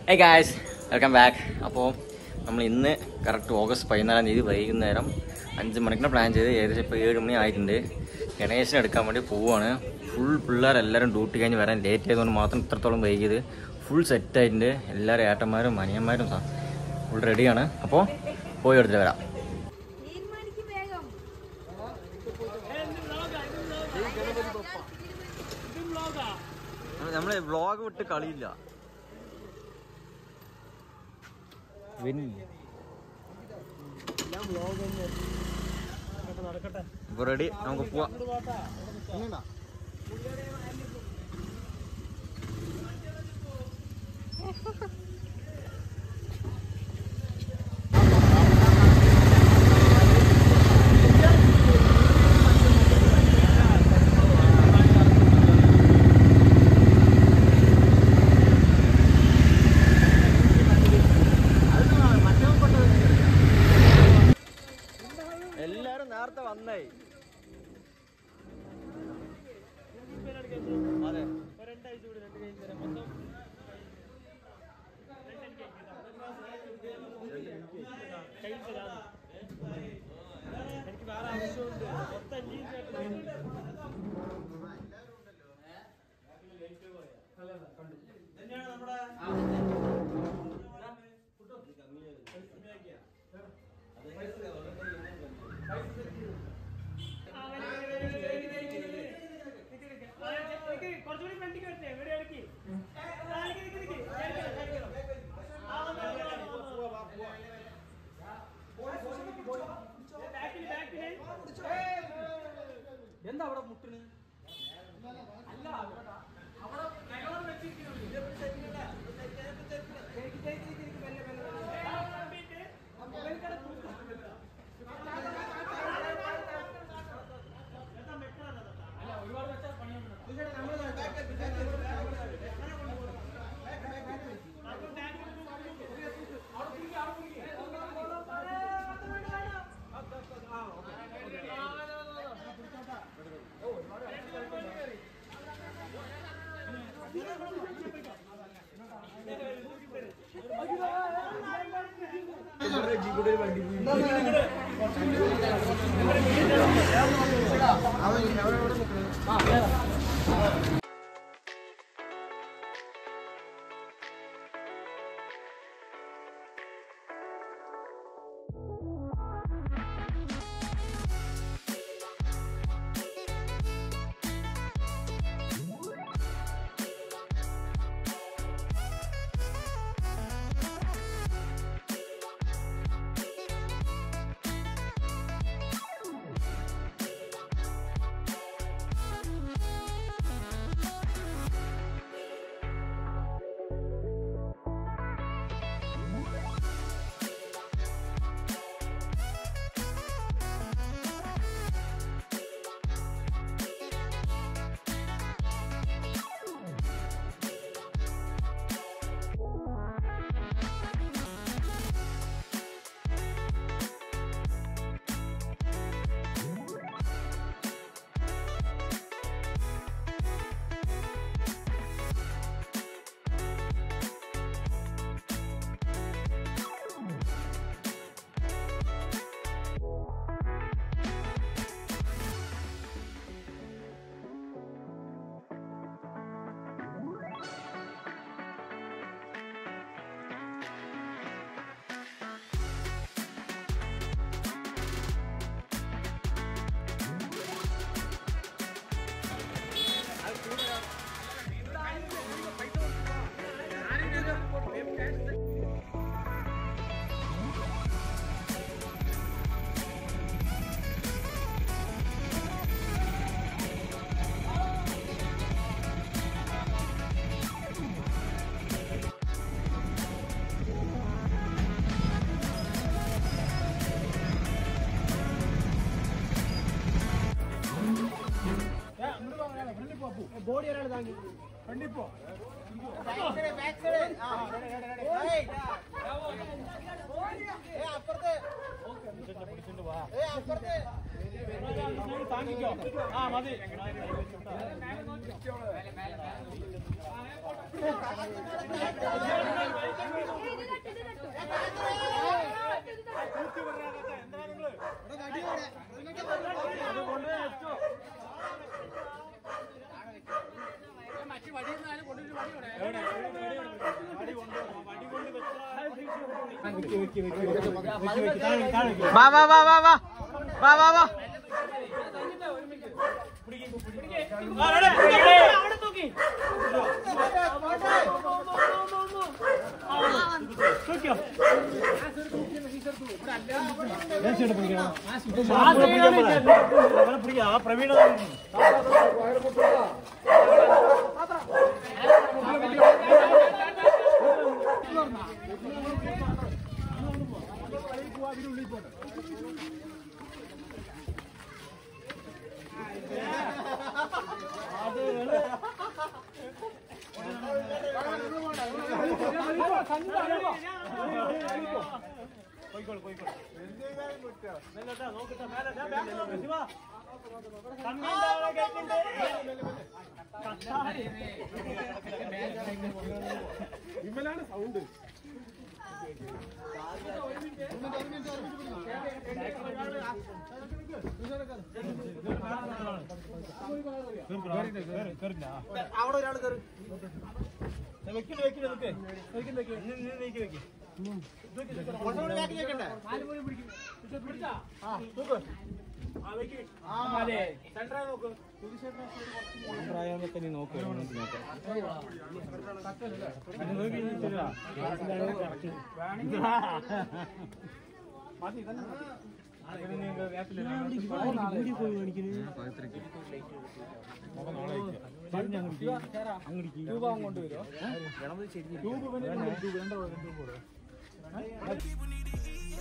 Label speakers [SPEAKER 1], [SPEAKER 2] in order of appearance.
[SPEAKER 1] hey guys welcome back അപ്പോൾ നമ്മൾ ഇന്ന് കറക്റ്റ് ഓഗസ്റ്റ് പതിനാലാം തീയതി വൈകുന്നേരം അഞ്ച് മണിക്കാണ് പ്ലാൻ ചെയ്ത് ഏകദേശം ഇപ്പോൾ ഏഴ് മണി ആയിട്ടുണ്ട് ഗണേശനെ എടുക്കാൻ വേണ്ടി പോവുകയാണ് ഫുൾ പിള്ളേരെല്ലാവരും ഡ്യൂട്ടി കഴിഞ്ഞ് വരാൻ ലേറ്റ് ആയതുകൊണ്ട് മാത്രം ഇത്രത്തോളം വൈകിയത് ഫുൾ സെറ്റ് ആയിട്ടുണ്ട് എല്ലാവരും ഏട്ടന്മാരും അനിയന്മാരും ഫുൾ റെഡിയാണ് അപ്പോൾ പോയി എടുത്തിട്ട് വരാം
[SPEAKER 2] തീരുമാനിക്കും വേഗം
[SPEAKER 1] നമ്മൾ വ്ളോഗ് വിട്ട് കളിയില്ല ഇപ്പൊ റെഡി നമുക്ക് പോവാം എല്ലാരും നേരത്തെ വന്നേ അതെ
[SPEAKER 3] കുറച്ചുകൂടി ഫ്രണ്ടിക്ക് വരട്ടെ ഇവിടെ ഇടയ്ക്ക്
[SPEAKER 4] എന്താ അവിടെ മുട്ടിന് ബോഡി ഒരാൾ താങ്ങി ഫ്രണ്ടിപ്പോ താങ്ങിക്കോ ആ മതി
[SPEAKER 1] വാ വാ വാ വാ വാ വാ വാ വാ
[SPEAKER 4] പ്രവീണ പോയിക്കോളൂ പോയിക്കോളൂ മെല്ലെ നോക്കട്ടെ മേലെ ബാക്ക് നോക്ക് ശിവ കണ്ണിന്റെ കേൾക്കുന്നുണ്ട് ഇമ്മലാണ് സൗണ്ട് അവിടെ ഒരാൾ കയറി വെക്കില്ല വെക്കില്ല നിൽക്കേ വെക്കില്ല വെക്കില്ല വെക്കി വെക്കി കൊണ്ടുവരുമോ